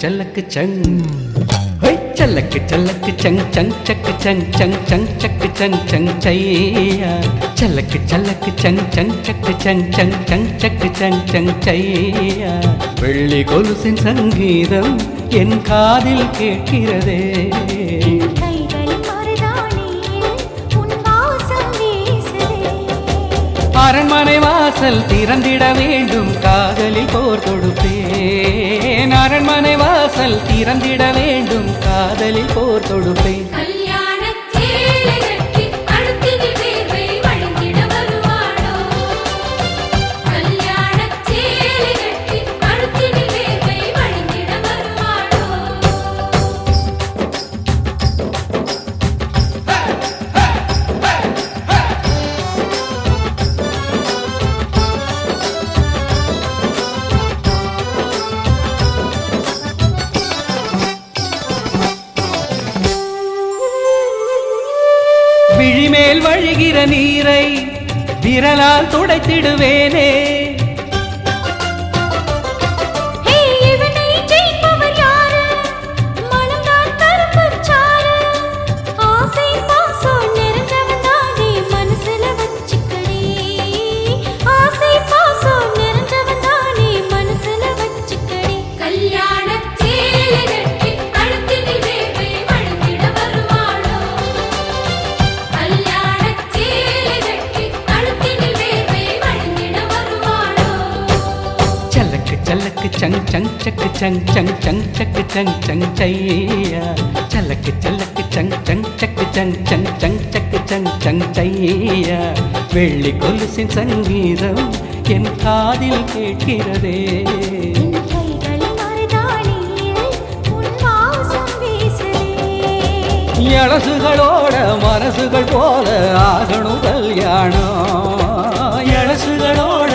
சல்லக்கு சங் ஹொய் சல்லக்கு சல்லக்கு சங் சங் சக்கு சங் சங் சங் சக்கு சங் சங் சையா சல்லக்கு சல்லக்கு சங் சங் சக்கு சங் சங் சங் சக்கு சங் சங் சையா வெள்ளி கொலுசின் சங்கீதம் என் காதில் கேட்கிறதே கைகளின் மருதாணியில் உன் வாசம் வீசுதே அரண்மனை வாசல் திறந்திட வேண்டும் காதலில் போர் தொடுப்பேன் அரண்மனை வாசல் திறந்திட வேண்டும் காதலில் போர் தொடுப்பேன் கல்யாணச் சேலை கட்டி கழுத்தினில் வேர்வை வழிந்திட வருவாளோ கல்யாணச் சேலை கட்டி கழுத்தினில் வேர்வை வழிந்திட வருவாளோ விழிமேல் வழிகிற நீரை விரலால் துடைத்திடுவேனே ஹே இவனை ஜெயிப்பவர் யாரு மனம்தான் கருப்புச் சாறு ஆசை பாசம் நிறைஞ்சவன் தானே மனசுல வச்சுக்கடி ஆசை பாசம் நிறைஞ்சவன் தானே மனசுல வச்சுக்கடி கல்யாணச் சேலை கட்டி கழுத்தினில் வேர்வை வழிந்திட வருவாளோ கல்யாணச் சேலை கட்டி கழுத்தினில் வேர்வை வழிந்திட வருவாளோ சல்லக்கு சல்லக்கு சங் சங் சக்கு சங் சங் சங் சக்கு சங் சங் சையா சல்லக்கு சல்லக்கு சங் சங் சக்கு சங் சங் சங் சக்கு சங் சங் சையா வெள்ளி கொலுசின் சங்கீதம் என் காதில் கேட்கிறதே என் கைகளின் மருதாணியில் உன் வாசம் வீசுதே எழசுகளோட மனசுகள் போல ஆகணும் கல்யாணம் எழசுகளோட